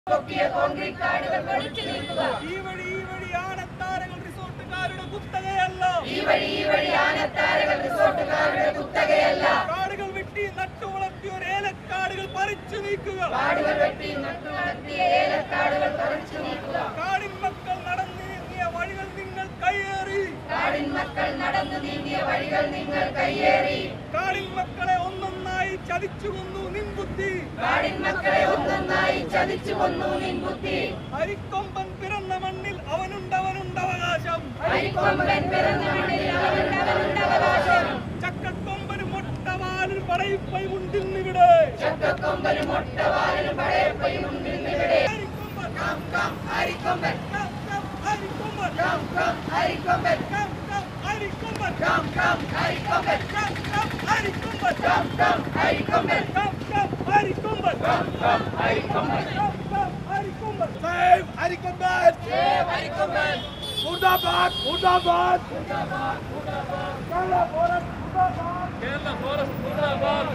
പൊക്കിയ concrete കാടുകൾ പൊളിച്ചു നീക്കുക ഈ വഴി ഈ വഴി ആനത്താരകൾ റിസോർട്ടുകാരുടെ കുത്തകയല്ല ഈ വഴി ഈ വഴി ആനത്താരകൾ റിസോർട്ടുകാരുടെ കുത്തകയല്ല കാടുകൾ വെട്ടി നട്ടു വളർത്തിയ ഒരു ഏലക്കാടുകൾ പറിച്ചു നീക്കുക കാടുകൾ വെട്ടി നട്ടു വളർത്തിയ ഏലക്കാടുകൾ പറിച്ചു നീക്കുക കാടിൻ മക്കൾ നടന്നു നീങ്ങിയ വഴികൾ നിങ്ങൾ കയ്യേറി കാടിൻ മക്കൾ നടന്നു നീങ്ങിയ വഴികൾ നിങ്ങൾ കയ്യേറി കാടിൻ മക്കളെ ഒന്നൊന്നായി ചതിച്ചു കൊന്നു നിൻബുദ്ധി കാടിൻ മക്കളെ ഒന്നൊന്നായി ചതിച്ചു കൊന്നു നിൻ ബുദ്ധി അരിക്കൊമ്പൻ പിറന്ന മണ്ണിൽ അവനുണ്ടവനുണ്ട് അവകാശം അരിക്കൊമ്പൻ പിറന്ന മണ്ണിൽ അവനുണ്ട് അവകാശം ചക്കക്കൊമ്പന് മൊട്ടവാലിൽ പടയിപ്പൈ ഉണ്ടിന്നിവിടെ ചക്കക്കൊമ്പനും ഒട്ടവാലിനും പടയപ്പയും ഉണ്ടിന്നിവിടെ Arikomban come come Arikomban come, come, Arikomban come come Arikomban come, come, Arikomban come come Arikomban come, come, Arikomban come come Arikomban come, come, Arikomban come come Arikomban come, come, Arikomban Save Arikomban Arikomban മുർദാബാദ് മുർദാബാദ് കേരള ഫോറസ്റ്റ് മുർദാബാദ്